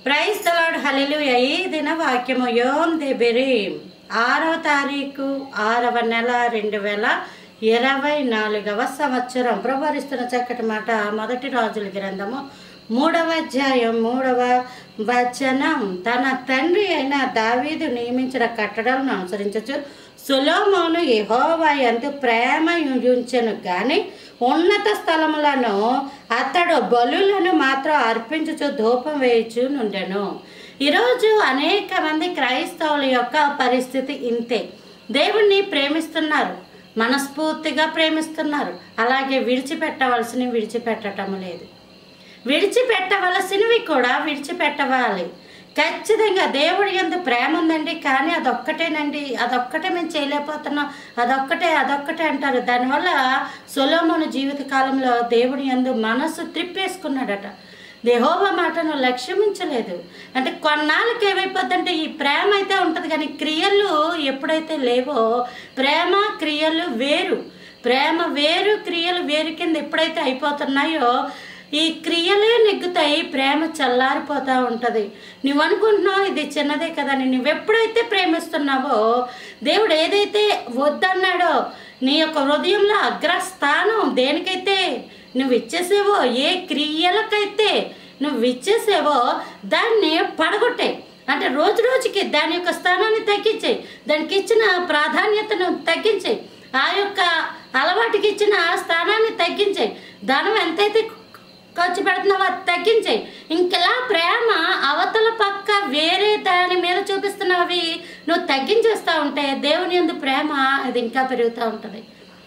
praise తలాడు హలిలు ఈ దిన వాక్యము యోం దెబెరి ఆరవ తారీఖు ఆరవ నెల రెండు వేల ఇరవై నాలుగవ సంవత్సరం ప్రభరిస్తున్న చక్కటి మాట మొదటి రాజుల గ్రంథము మూడవ అధ్యాయం మూడవ వచనం తన తండ్రి అయిన దావీదు నియమించిన కట్టడాలను అనుసరించచ్చు సులోమోను యెహోవా ఎందు ప్రేమ ఉంచెను కానీ ఉన్నత స్థలములను అతడు బలులను మాత్రం అర్పించుచు ధూపం వేయుచు నుండెను ఈరోజు అనేక మంది క్రైస్తవుల యొక్క పరిస్థితి ఇంతే దేవుణ్ణి ప్రేమిస్తున్నారు మనస్ఫూర్తిగా ప్రేమిస్తున్నారు అలాగే విడిచిపెట్టవలసినవి విడిచిపెట్టడం లేదు విడిచిపెట్టవలసినవి కూడా విడిచిపెట్టవాలి ఖచ్చితంగా దేవుడి ఎందు ప్రేమ ఉందండి కానీ అదొక్కటేనండి అదొక్కటే మేము చేయలేకపోతున్నాం అదొక్కటే అదొక్కటే అంటారు దానివల్ల సొలోమోను జీవిత కాలంలో దేవుడి ఎందు మనసు త్రిప్పేసుకున్నాడట దేహోబా మాటను లక్ష్యమించలేదు అంటే కొన్నాళ్ళకి ఏమైపోద్దంటే ఈ ప్రేమ అయితే ఉంటుంది కానీ క్రియలు ఎప్పుడైతే లేవో ప్రేమ క్రియలు వేరు ప్రేమ వేరు క్రియలు వేరు కింద ఎప్పుడైతే అయిపోతున్నాయో ఈ క్రియలే నెగ్గుతాయి ప్రేమ చల్లారిపోతూ ఉంటుంది నువ్వు అనుకుంటున్నావు ఇది చిన్నదే కదా అని నువ్వు ఎప్పుడైతే ప్రేమిస్తున్నావో దేవుడు ఏదైతే వద్దన్నాడో నీ యొక్క హృదయంలో అగ్రస్థానం దేనికైతే నువ్వు ఇచ్చేసేవో ఏ క్రియలకైతే నువ్వు ఇచ్చేసేవో దాన్ని పడగొట్టాయి అంటే రోజు రోజుకి దాని యొక్క స్థానాన్ని తగ్గించాయి దానికి ఇచ్చిన ప్రాధాన్యతను తగ్గించాయి ఆ యొక్క అలవాటుకి ఇచ్చిన స్థానాన్ని తగ్గించాయి ధనం ఎంతైతే ఖర్చు పెడుతున్నావో అది తగ్గించాయి ఇంకెలా ప్రేమ అవతల పక్క వేరే దాని మీద చూపిస్తున్నవి నువ్వు తగ్గించేస్తూ ఉంటే దేవుని ఎందు ప్రేమ అది ఇంకా పెరుగుతూ ఉంటుంది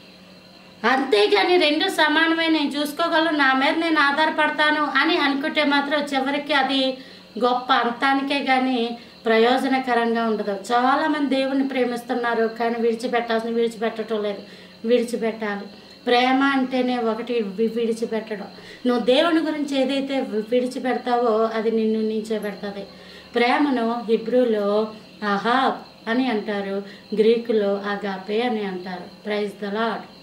అంతేగాని రెండు సమానమే నేను చూసుకోగలను నా మీద నేను ఆధారపడతాను అని అనుకుంటే మాత్రం చివరికి అది గొప్ప అంతానికే కానీ ప్రయోజనకరంగా ఉండదు చాలామంది దేవుని ప్రేమిస్తున్నారు కానీ విడిచిపెట్టాల్సిన విడిచిపెట్టడం లేదు విడిచిపెట్టాలి ప్రేమ అంటేనే ఒకటి వి- విడిచిపెట్టడం నువ్వు దేవుని గురించి ఏదైతే వి- విడిచిపెడతావో అది నిన్ను నించోబెడుతుంది ప్రేమను హిబ్రూలో అహాబ్ అని అంటారు గ్రీకులో అగాపే అని అంటారు ప్రైజ్ ద లాడ్